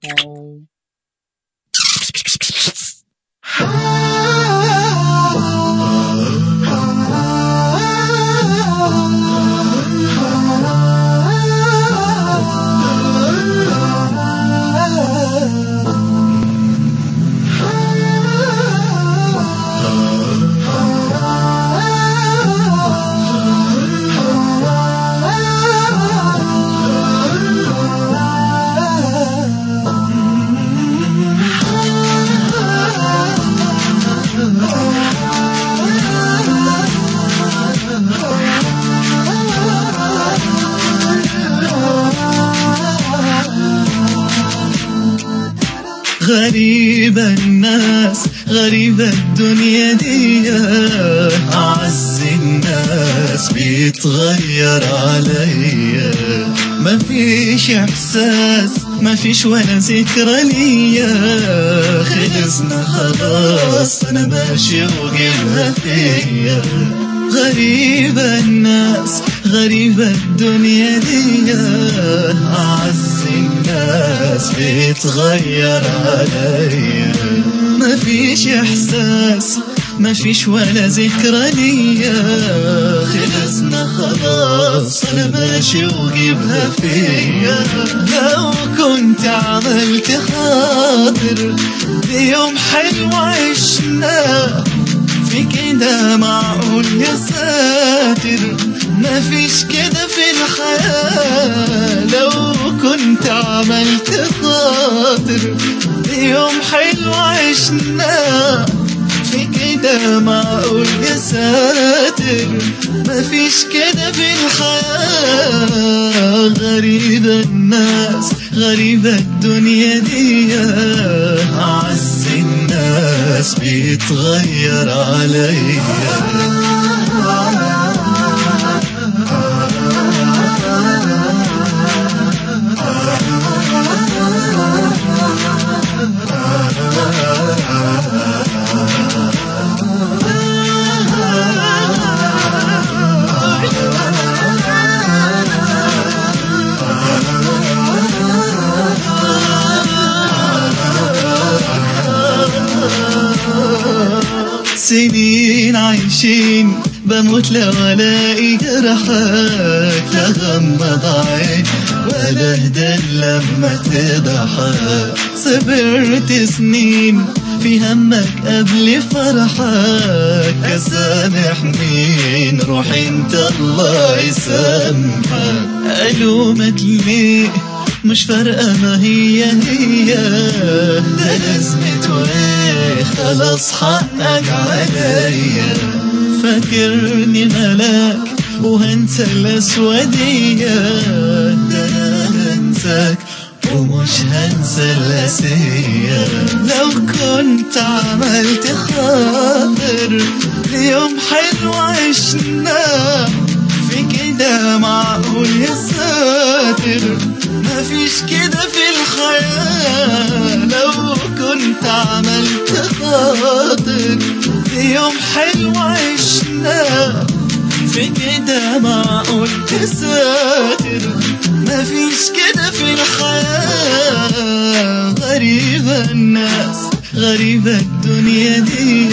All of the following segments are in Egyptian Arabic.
غريبة الناس غريبة الدنيا دي أعز الناس بيتغير عليا مفيش إحساس مفيش ولا ذكرى ليا خلصنا خلاص أنا ماشي وجيبها فيا غريبة الناس غريبة الدنيا دي أعز الناس بيتغير عليا مفيش إحساس مفيش ولا ذكرى ليا خلصنا خلاص أنا ماشي وجيبها فيا لو كنت عملت خاطر بيوم حلو عشنا في كده معقول يا ساتر مفيش كده في الحياة لو كنت عملت خاطر يوم حلو عشنا في كده معقول يا ساتر مفيش كده في الحياة غريبة الناس غريبة الدنيا دي أعز الناس بيتغير عليا سنين عايشين بموت لو الاقي جرحك لا غمض عين ولا اهدى لما تضحك صبرت سنين في همك قبل فرحك سامح مين روح انت الله يسامحك الومك ليه مش فارقة ما هي هي ده لازمة وايه خلاص حقك عليا فاكرني ملاك وهنسى الأسودية ده أنا هنساك ومش هنسى الأسية لو كنت عملت خاطر يوم حلو عشنا في كده معقول يا ساتر مفيش كده في الحياة لو كنت عملت خاطر في يوم حلو عشنا في كده معقول تساتر مفيش كده في الحياة غريبة الناس غريبة الدنيا دي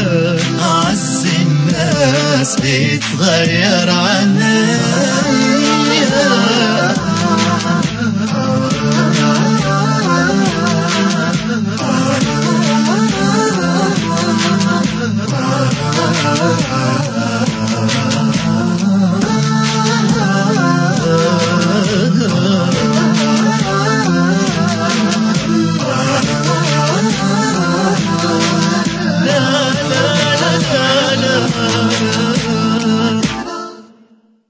أعز الناس بيتغير عنها